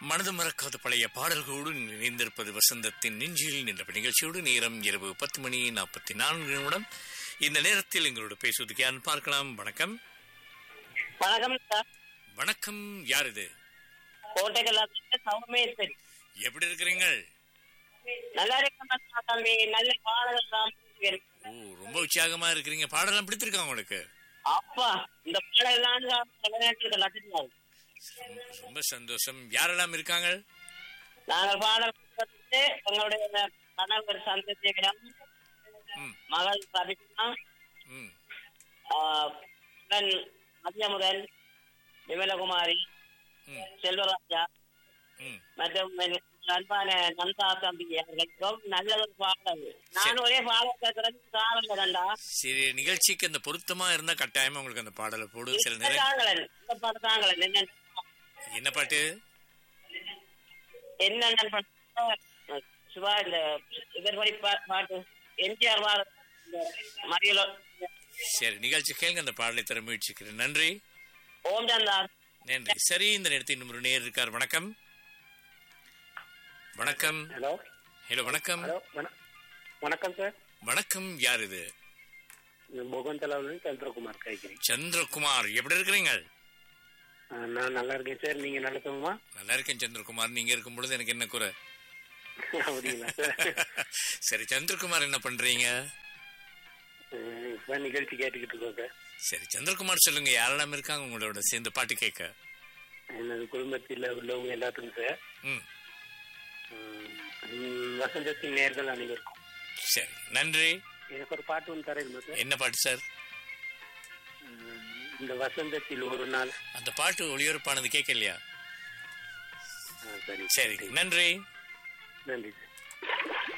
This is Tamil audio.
மனது மறக்காத பழைய பாடல்களோடு இணைந்திருப்பது வசந்தத்தின் நெஞ்சில் நின்ற நிகழ்ச்சியோடு நேரம் இரவு பத்து மணி நாற்பத்தி நான்கு நிமிடம் இந்த நேரத்தில் எங்களோட பேசுவதுக்கு யார் பார்க்கலாம் வணக்கம் வணக்கம் சார் வணக்கம் யார் இது கோட்டைகள் சௌமே சரி எப்படி இருக்கிறீங்க நல்லா இருக்கேன் தம்பி நல்ல பாடல்கள் தான் இருக்கு. ஓ ரொம்ப உற்சாகமா இருக்கிறீங்க பாடலாம் பிடித்திருக்கா உங்களுக்கு அப்பா இந்த பாடலாம் தமிழ்நாட்டுக்கு லட்சம் ரொம்ப சந்தோஷம் யாரெல்லாம் இருக்காங்க நாங்கள் பாடல் கொடுத்து எங்களுடைய கணவர் சந்ததியிடம் ம் மகள் சபினா ம் மகன் மதியமுதன் விமலகுமாரி ம் செல்வராஜா ம் மற்றும் என் அன்பான நந்தா தம்பி அவர்களுக்கும் நல்ல ஒரு பாடல் நான் ஒரே பாடல் கேட்கறது காரணம் வேண்டா சரி நிகழ்ச்சிக்கு அந்த பொருத்தமா இருந்தா கட்டாயமா உங்களுக்கு அந்த பாடலை போடு சில நேரம் தாங்களன் இந்த பாட்டு தாங்களன் என்ன என்ன பாட்டு என்னென்ன சிவா இந்த இவர் படி பா- பாட்டு எம்ஜிஆர் வார மறியலோ சரி நிகழ்ச்சி கேளுங்க அந்த பாடலை தர முயற்சிக்கிறேன் நன்றி ஓம் சந்தா நன்றி சரி இந்த நேரத்தில் இன்னும் ஒரு நேர் இருக்கார் வணக்கம் வணக்கம் ஹலோ ஹலோ வணக்கம் ஹலோ வண- வணக்கம் சார் வணக்கம் யார் இது முகந்தலாவிலிருந்து சந்திரகுமார் கேட்கிறேன் சந்திரகுமார் எப்படி இருக்கிறீங்க நான் நல்லா இருக்கேன் சார் நீங்க நல்லா சொல்லுமா நல்லா இருக்கேன் சந்திரகுமார் நீங்க இருக்கும் பொழுது எனக்கு என்ன குறை அப்படிங்களா சார் சரி சந்திரகுமார் என்ன பண்றீங்க அஹ் இப்ப நிகழ்ச்சி கேட்டுக்கிட்டு இருக்கோம் சார் சரி சந்திரகுமார் சொல்லுங்க யாரெல்லாம் இருக்காங்க உங்களோட சேர்ந்து பாட்டு கேட்க எனது குடும்பத்தில் உள்ளவங்க எல்லாத்துக்கும் சார் ம் உம், உம், வசந்தத்தின் நேர்கள் அனைவருக்கும் சரி நன்றி எனக்கு ஒரு பாட்டு ஒன்று தரேன் சார் என்ன பாட்டு சார் உம், இந்த வசந்தத்தில் ஒரு நாள் அந்த பாட்டு ஒளிபரப்பானது கேட்கலையா ஆ, சரி சரி நன்றி நன்றி சார்